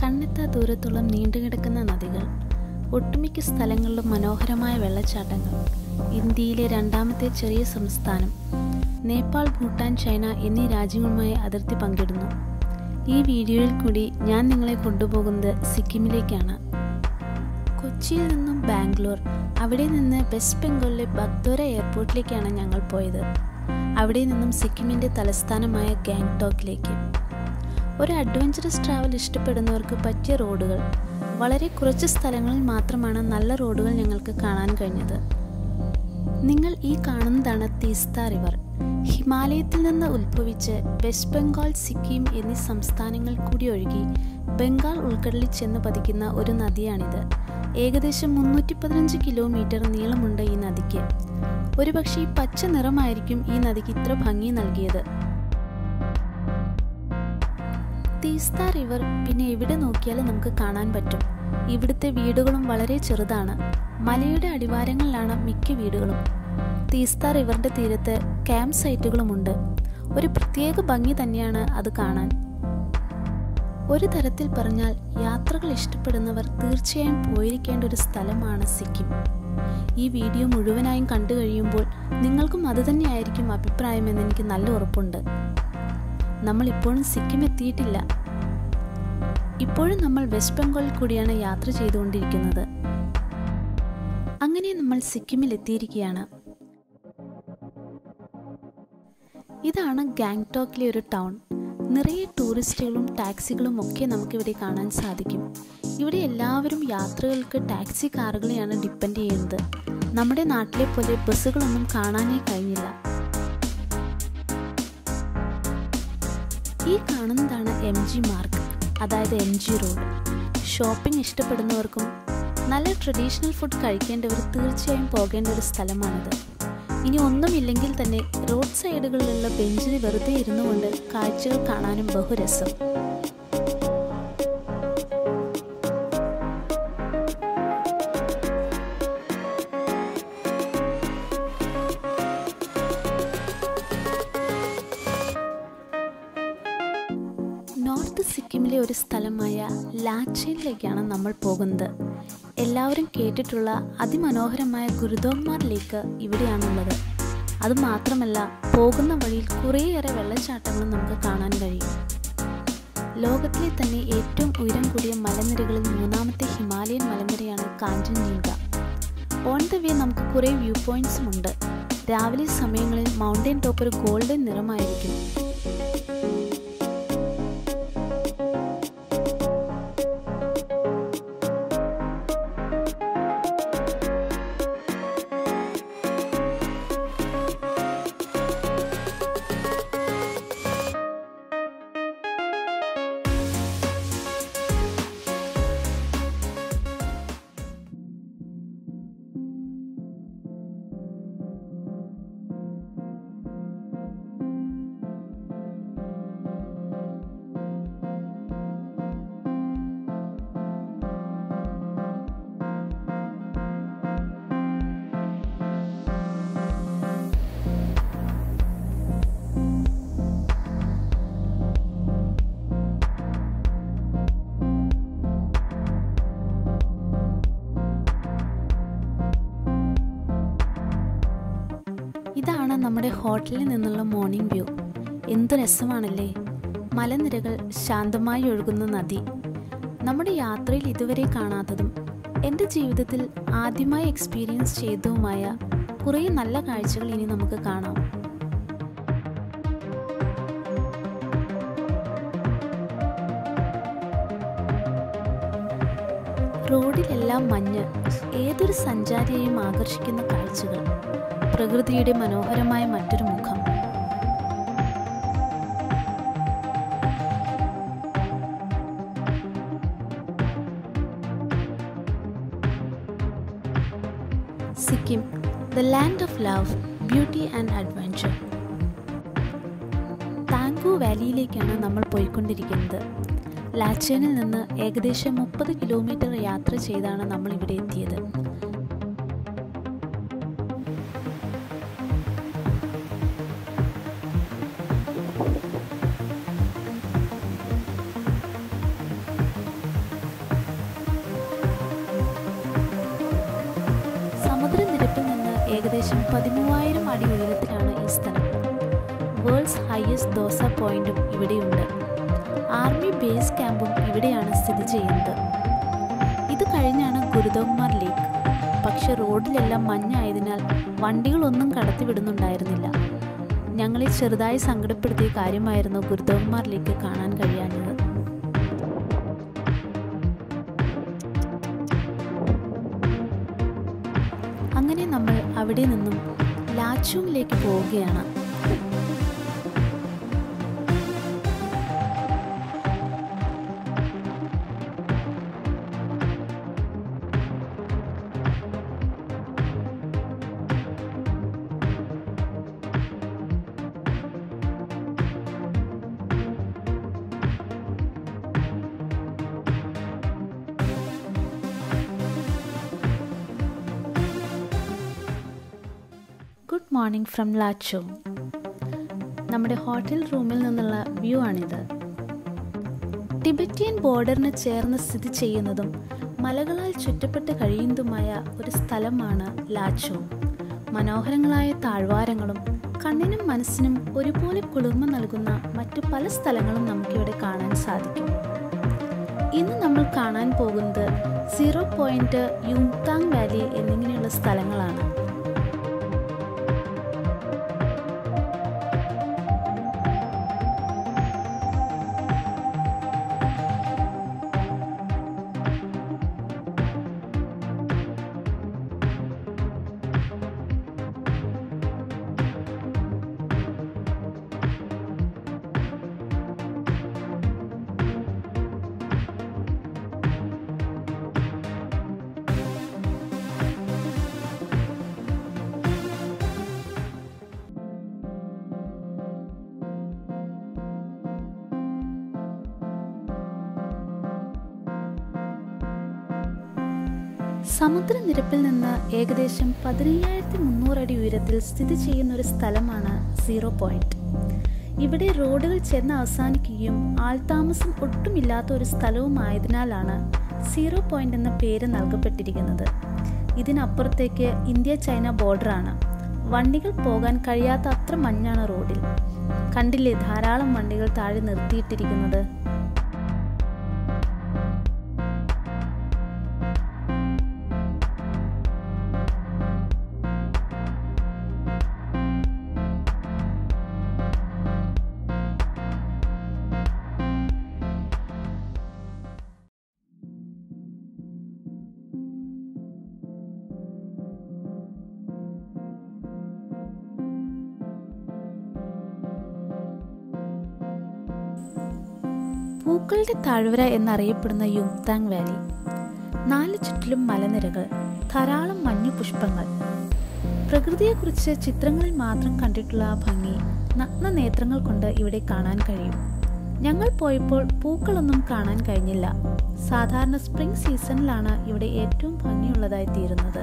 കണ്ണെത്താ ദൂരത്തോളം നീണ്ടുകിടക്കുന്ന നദികൾ ഒട്ടുമിക്ക സ്ഥലങ്ങളിലും മനോഹരമായ വെള്ളച്ചാട്ടങ്ങൾ ഇന്ത്യയിലെ രണ്ടാമത്തെ ചെറിയ സംസ്ഥാനം നേപ്പാൾ ഭൂട്ടാൻ ചൈന എന്നീ രാജ്യങ്ങളുമായി അതിർത്തി പങ്കിടുന്നു ഈ വീഡിയോയിൽ കൂടി ഞാൻ നിങ്ങളെ കൊണ്ടുപോകുന്നത് സിക്കിമിലേക്കാണ് കൊച്ചിയിൽ നിന്നും ബാംഗ്ലൂർ അവിടെ നിന്ന് വെസ്റ്റ് ബംഗാളിലെ ബഗ്ദോര എയർപോർട്ടിലേക്കാണ് ഞങ്ങൾ പോയത് അവിടെ നിന്നും സിക്കിമിൻ്റെ തലസ്ഥാനമായ ഗാങ്ടോക്കിലേക്ക് ഒരു അഡ്വഞ്ചറസ് ട്രാവൽ ഇഷ്ടപ്പെടുന്നവർക്ക് പറ്റിയ റോഡുകൾ വളരെ കുറച്ച് സ്ഥലങ്ങളിൽ മാത്രമാണ് നല്ല റോഡുകൾ ഞങ്ങൾക്ക് കാണാൻ കഴിഞ്ഞത് നിങ്ങൾ ഈ കാണുന്നതാണ് തീസ്ത റിവർ ഹിമാലയത്തിൽ നിന്ന് ഉത്ഭവിച്ച് വെസ്റ്റ് ബംഗാൾ സിക്കിം എന്നീ സംസ്ഥാനങ്ങൾ കൂടി ഒഴുകി ബംഗാൾ ഉൾക്കടലിൽ ചെന്ന് പതിക്കുന്ന ഒരു നദിയാണിത് ഏകദേശം മുന്നൂറ്റി പതിനഞ്ച് കിലോമീറ്റർ നീളമുണ്ട് ഈ നദിക്ക് ഒരുപക്ഷെ ഈ പച്ച നിറമായിരിക്കും ഈ നദിക്ക് ഇത്ര ഭംഗി നൽകിയത് തീസ്ത റിവർ പിന്നെ എവിടെ നോക്കിയാലും നമുക്ക് കാണാൻ പറ്റും ഇവിടുത്തെ വീടുകളും വളരെ ചെറുതാണ് മലയുടെ അടിവാരങ്ങളിലാണ് മിക്ക വീടുകളും തീസ്ത റിവറിന്റെ തീരത്ത് ക്യാമ്പ് സൈറ്റുകളുമുണ്ട് ഒരു പ്രത്യേക ഭംഗി തന്നെയാണ് അത് കാണാൻ ഒരു തരത്തിൽ പറഞ്ഞാൽ യാത്രകൾ ഇഷ്ടപ്പെടുന്നവർ തീർച്ചയായും പോയിരിക്കേണ്ട ഒരു സ്ഥലമാണ് സിക്കിം ഈ വീഡിയോ മുഴുവനായും കണ്ടു കഴിയുമ്പോൾ നിങ്ങൾക്കും അതുതന്നെയായിരിക്കും അഭിപ്രായമെന്ന് എനിക്ക് നല്ല ഉറപ്പുണ്ട് നമ്മൾ ഇപ്പോഴും സിക്കിം എത്തിയിട്ടില്ല ഇപ്പോഴും നമ്മൾ വെസ്റ്റ് ബംഗാളിൽ കൂടിയാണ് യാത്ര ചെയ്തുകൊണ്ടിരിക്കുന്നത് അങ്ങനെ നമ്മൾ സിക്കിമിൽ എത്തിയിരിക്കുകയാണ് ഇതാണ് ഗാങ്ടോക്കിലെ ഒരു ടൗൺ നിറയെ ടൂറിസ്റ്റുകളും ടാക്സികളും ഒക്കെ നമുക്കിവിടെ കാണാൻ സാധിക്കും ഇവിടെ എല്ലാവരും യാത്രകൾക്ക് ടാക്സി കാറുകളെയാണ് ഡിപ്പെൻഡ് ചെയ്യുന്നത് നമ്മുടെ നാട്ടിലെ പോലെ ബസ്സുകളൊന്നും കാണാനേ കഴിഞ്ഞില്ല ഈ കാണുന്നതാണ് എം ജി മാർക്ക് അതായത് എം ജി റോഡ് ഷോപ്പിംഗ് ഇഷ്ടപ്പെടുന്നവർക്കും നല്ല ട്രഡീഷണൽ ഫുഡ് കഴിക്കേണ്ടവർ തീർച്ചയായും പോകേണ്ട ഒരു സ്ഥലമാണിത് ഇനി ഒന്നുമില്ലെങ്കിൽ തന്നെ റോഡ് സൈഡുകളിലുള്ള ബെഞ്ചിൽ വെറുതെ ഇരുന്നു കൊണ്ട് കാഴ്ചകൾ കാണാനും ബഹുരസം നോർത്ത് സിക്കിമിലെ ഒരു സ്ഥലമായ ലാച്ചയിലേക്കാണ് നമ്മൾ പോകുന്നത് എല്ലാവരും കേട്ടിട്ടുള്ള അതിമനോഹരമായ ഗുരുദോന്മാർ ലേക്ക് ഇവിടെയാണുള്ളത് അതുമാത്രമല്ല പോകുന്ന വഴിയിൽ കുറേയേറെ വെള്ളച്ചാട്ടങ്ങളും നമുക്ക് കാണാൻ കഴിയും ലോകത്തിലെ തന്നെ ഏറ്റവും ഉയരം കൂടിയ മലനിരകളിൽ മൂന്നാമത്തെ ഹിമാലയൻ മലനിരയാണ് കാഞ്ചൻജംഗ ഓൺ ദ വേ നമുക്ക് കുറേ വ്യൂ പോയിന്റ്സും ഉണ്ട് രാവിലെ സമയങ്ങളിൽ മൗണ്ടൻ ടോപ്പ് ഒരു ഗോൾഡൻ നിറമായിരിക്കും ഇതാണ് നമ്മുടെ ഹോട്ടലിൽ നിന്നുള്ള മോർണിംഗ് വ്യൂ എന്തു രസമാണല്ലേ മലനിരകൾ ശാന്തമായി ഒഴുകുന്ന നദി നമ്മുടെ യാത്രയിൽ ഇതുവരെ കാണാത്തതും എൻ്റെ ജീവിതത്തിൽ ആദ്യമായി എക്സ്പീരിയൻസ് ചെയ്തതുമായ കുറേ നല്ല കാഴ്ചകൾ ഇനി നമുക്ക് കാണാം റോഡിലെല്ലാം മഞ്ഞ് ഏതൊരു സഞ്ചാരിയെയും ആകർഷിക്കുന്ന കാഴ്ചകൾ പ്രകൃതിയുടെ മനോഹരമായ മറ്റൊരു മുഖം Sikkim the land of love beauty and adventure Thangu വാലിയിലേക്കാണ് നമ്മൾ പോയിക്കൊണ്ടിരിക്കുന്നത് ലാച്ചേനിൽ നിന്ന് ഏകദേശം മുപ്പത് കിലോമീറ്റർ യാത്ര ചെയ്താണ് നമ്മൾ ഇവിടെ എത്തിയത് ഏകദേശം പതിമൂവായിരം അടി ഉയരത്തിലാണ് ഈ സ്ഥലം വേൾഡ്സ് ഹയസ്റ്റ് ദോസ പോയിന്റും ഇവിടെയുണ്ട് ആർമി ബേസ് ക്യാമ്പും ഇവിടെയാണ് സ്ഥിതി ചെയ്യുന്നത് ഇത് കഴിഞ്ഞാണ് ഗുരുദോഗ്മാർ ലേക്ക് പക്ഷെ റോഡിലെല്ലാം മഞ്ഞായതിനാൽ വണ്ടികളൊന്നും കടത്തിവിടുന്നുണ്ടായിരുന്നില്ല ഞങ്ങളെ ചെറുതായി സങ്കടപ്പെടുത്തിയ കാര്യമായിരുന്നു ഗുരുദോഗ്മാർ ലേക്ക് കാണാൻ കഴിയാഞ്ഞത് അങ്ങനെ നമ്മൾ അവിടെ നിന്നും ലാച്ചൂങ്ങിലേക്ക് പോവുകയാണ് ഗുഡ് മോർണിംഗ് ഫ്രം ലാച്ചോ നമ്മുടെ ഹോട്ടൽ റൂമിൽ നിന്നുള്ള വ്യൂ ആണിത് ടിബറ്റിയൻ ബോർഡറിന് ചേർന്ന് സ്ഥിതി ചെയ്യുന്നതും മലകളാൽ ചുറ്റപ്പെട്ട് കഴിയുന്നതുമായ ഒരു സ്ഥലമാണ് ലാച്ചോ മനോഹരങ്ങളായ താഴ്വാരങ്ങളും കണ്ണിനും മനസ്സിനും ഒരുപോലെ കുളിർമ നൽകുന്ന മറ്റു പല സ്ഥലങ്ങളും നമുക്കിവിടെ കാണാൻ സാധിക്കും ഇന്ന് നമ്മൾ കാണാൻ പോകുന്നത് സീറോ പോയിന്റ് യുങ്താങ് വാലി എന്നിങ്ങനെയുള്ള സ്ഥലങ്ങളാണ് സമുദ്രനിരപ്പിൽ നിന്ന് ഏകദേശം പതിനയ്യായിരത്തി മുന്നൂറ് അടി ഉയരത്തിൽ സ്ഥിതി ചെയ്യുന്ന ഒരു സ്ഥലമാണ് സീറോ പോയിന്റ് ഇവിടെ റോഡുകൾ ചെന്ന് അവസാനിക്കുകയും ആൾതാമസം ഒട്ടുമില്ലാത്ത ഒരു സ്ഥലവുമായതിനാലാണ് സീറോ പോയിന്റ് എന്ന പേര് നൽകപ്പെട്ടിരിക്കുന്നത് ഇതിനപ്പുറത്തേക്ക് ഇന്ത്യ ചൈന ബോർഡറാണ് വണ്ടികൾ പോകാൻ കഴിയാത്ത അത്ര മഞ്ഞാണ് റോഡിൽ കണ്ടില്ലേ ധാരാളം വണ്ടികൾ താഴെ നിർത്തിയിട്ടിരിക്കുന്നത് പൂക്കളുടെ താഴ്വര എന്നറിയപ്പെടുന്ന യുങ്താങ് വാലി നാല് ചുറ്റിലും മലനിരകൾ ധാരാളം മഞ്ഞു പുഷ്പങ്ങൾ പ്രകൃതിയെക്കുറിച്ച് ചിത്രങ്ങളിൽ മാത്രം കണ്ടിട്ടുള്ള ആ ഭംഗി നഗ്ന നേത്രങ്ങൾ കൊണ്ട് ഇവിടെ കാണാൻ കഴിയും ഞങ്ങൾ പോയപ്പോൾ പൂക്കളൊന്നും കാണാൻ കഴിഞ്ഞില്ല സാധാരണ സ്പ്രിംഗ് സീസണിലാണ് ഇവിടെ ഏറ്റവും ഭംഗിയുള്ളതായി തീരുന്നത്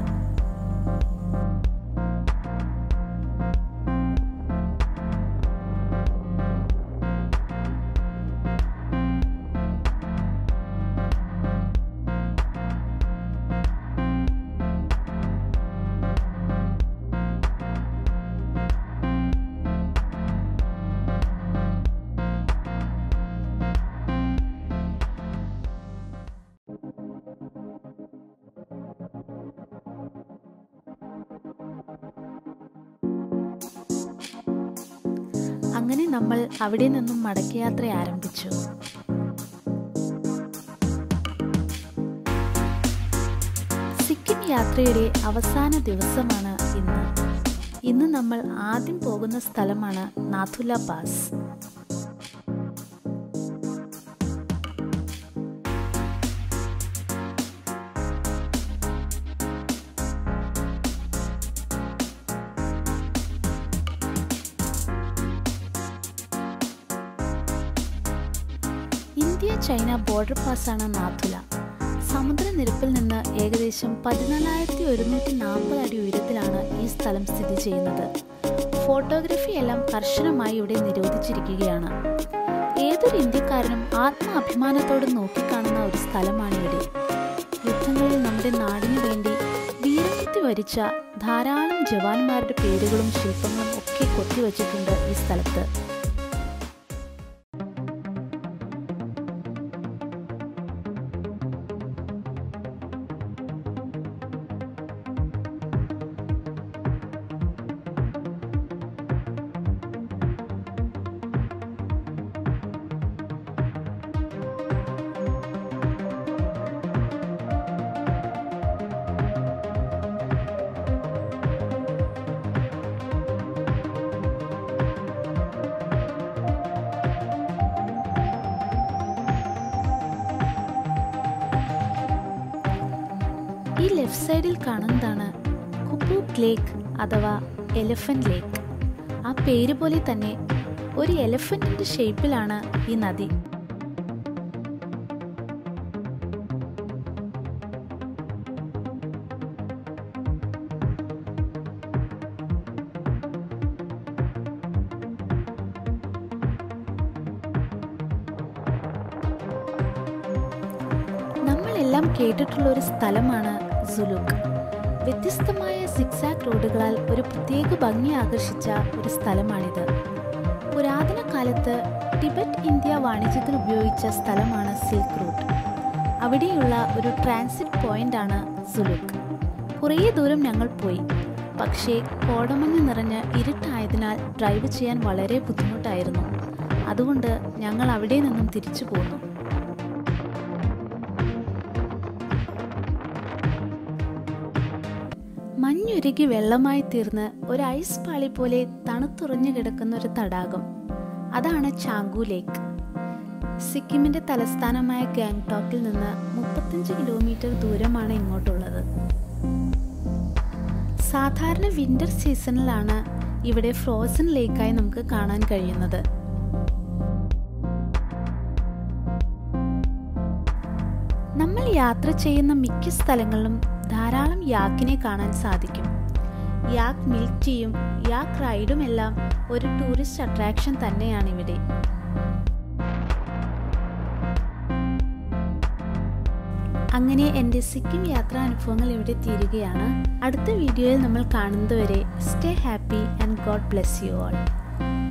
അങ്ങനെ നമ്മൾ അവിടെ നിന്നും മടക്കയാത്ര ആരംഭിച്ചു സിക്കിം യാത്രയുടെ അവസാന ദിവസമാണ് ഇന്ന് ഇന്ന് നമ്മൾ ആദ്യം പോകുന്ന സ്ഥലമാണ് Nathula pass India China border പാസ്സാണ് നാഥുല സമുദ്രനിരപ്പിൽ നിന്ന് ഏകദേശം പതിനാലായിരത്തി ഒരുന്നൂറ്റി നാൽപ്പത് അടി ഉയരത്തിലാണ് ഈ സ്ഥലം സ്ഥിതി ചെയ്യുന്നത് ഫോട്ടോഗ്രഫി എല്ലാം കർശനമായി ഇവിടെ നിരോധിച്ചിരിക്കുകയാണ് ഏതൊരു ഇന്ത്യക്കാരനും ആത്മാഭിമാനത്തോടെ നോക്കിക്കാണുന്ന ഒരു സ്ഥലമാണിവിടെ യുദ്ധങ്ങളിൽ നമ്മുടെ നാടിനു വേണ്ടി വീരമൃത്യു വരിച്ച ധാരാളം ജവാന്മാരുടെ പേരുകളും ശില്പങ്ങളും ഒക്കെ കൊത്തിവച്ചിട്ടുണ്ട് ഈ സ്ഥലത്ത് ഈ ലെഫ്റ്റ് സൈഡിൽ കാണുന്നതാണ് കുപ്പൂക്ക് ലേക്ക് അഥവാ എലഫന്റ് ലേക്ക് ആ പേര് പോലെ തന്നെ ഒരു എലഫന്റിന്റെ ഷേപ്പിലാണ് ഈ നദി നമ്മളെല്ലാം കേട്ടിട്ടുള്ള ഒരു സ്ഥലമാണ് സുലുക്ക് വ്യത്യസ്തമായ സിക്സാക് റോഡുകളാൽ ഒരു പ്രത്യേക ഭംഗി ആകർഷിച്ച ഒരു സ്ഥലമാണിത് പുരാതന കാലത്ത് ടിബറ്റ് ഇന്ത്യ വാണിജ്യത്തിന് ഉപയോഗിച്ച സ്ഥലമാണ് സിൽക്ക് റൂട്ട് അവിടെയുള്ള ഒരു ട്രാൻസിറ്റ് പോയിന്റ് ആണ് സുലുക്ക് കുറേ ദൂരം ഞങ്ങൾ പോയി പക്ഷേ കോടമഞ്ഞ് നിറഞ്ഞ് ഇരുട്ടായതിനാൽ ഡ്രൈവ് ചെയ്യാൻ വളരെ ബുദ്ധിമുട്ടായിരുന്നു അതുകൊണ്ട് ഞങ്ങൾ അവിടെ നിന്നും തിരിച്ചു പോന്നു മഞ്ഞുരുകി വെള്ളമായി തീർന്ന് ഒരു ഐസ് പാളി പോലെ തണുത്തുറഞ്ഞു കിടക്കുന്ന ഒരു തടാകം അതാണ് ചാങ്കു ലേക്ക് സിക്കിമിന്റെ തലസ്ഥാനമായ ഗാങ്ടോക്കിൽ നിന്ന് മുപ്പത്തഞ്ച് കിലോമീറ്റർ ദൂരമാണ് ഇങ്ങോട്ടുള്ളത് സാധാരണ വിന്റർ സീസണിലാണ് ഇവിടെ ഫ്രോസൺ ലേക്കായി നമുക്ക് കാണാൻ കഴിയുന്നത് നമ്മൾ യാത്ര ചെയ്യുന്ന മിക്ക സ്ഥലങ്ങളിലും ധാരാളം യാക്കിനെ കാണാൻ സാധിക്കും യാക്ക് മിൽക്ക് ടീയും യാക്ക് റൈഡും എല്ലാം ഒരു ടൂറിസ്റ്റ് അട്രാക്ഷൻ തന്നെയാണ് ഇവിടെ അങ്ങനെ എൻ്റെ സിക്കിം യാത്രാ അനുഭവങ്ങൾ ഇവിടെ തീരുകയാണ് അടുത്ത വീഡിയോയിൽ നമ്മൾ കാണുന്നതുവരെ stay happy and God bless you all